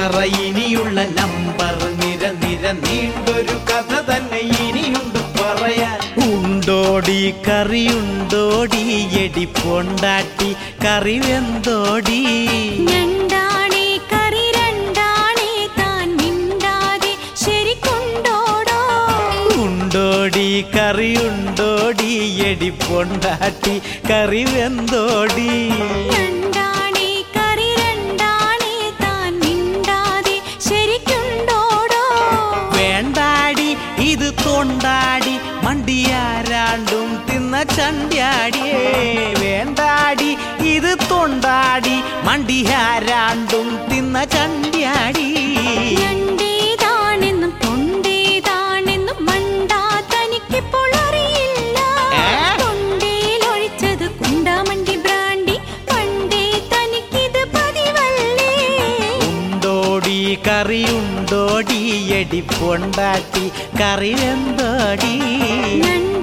പറ ഇനിയുള്ള നമ്പർ നിര നിര നീണ്ടൊരു കഥ തന്നെ ഇനിയുണ്ട് പറയാൻ ഉണ്ടോടി കറിയുണ്ടോടി എടി പൊണ്ടാട്ടി കറി വെന്തോടി ഞണ്ടാണേ കറി രണ്ടാണേ താൻ മിണ്ടാതെ ശരിക്കൊണ്ടോടോ ഉണ്ടോടി കറിയുണ്ടോടി എടി പൊണ്ടാട്ടി കറി വെന്തോടി രണ്ടാണേ കറി രണ്ടാണേ താൻ മിണ്ടാതെ ശരിക്കൊണ്ടോടോ വേണ്ടാടി ഇത് തൊണ്ടാടി മണ്ടിയാരാണ്ടും തിന്ന ചണ്ടിയാടിയേ വേണ്ടാടി ഇത് തൊണ്ടാടി മണ്ടിയാരാണ്ടും തിന്ന ചണ്ടിയാടി ഞണ്ടേതാണെന്നും തൊണ്ടേതാണെന്നും മണ്ടാ തനിക്കിപ്പോൾ അറിയില്ല ഏ? തൊണ്ടയിലൊഴിച്ചത് കുണ്ടാമണ്ടി ബ്രാണ്ടി പണ്ടേ തനിക്കിത് പതിവല്ലേ ഉണ്ടോടി കറിയുണ്ടോടി എടി പൊണ്ടാട്ടി കറി വെന്തോടി ഞണ്ട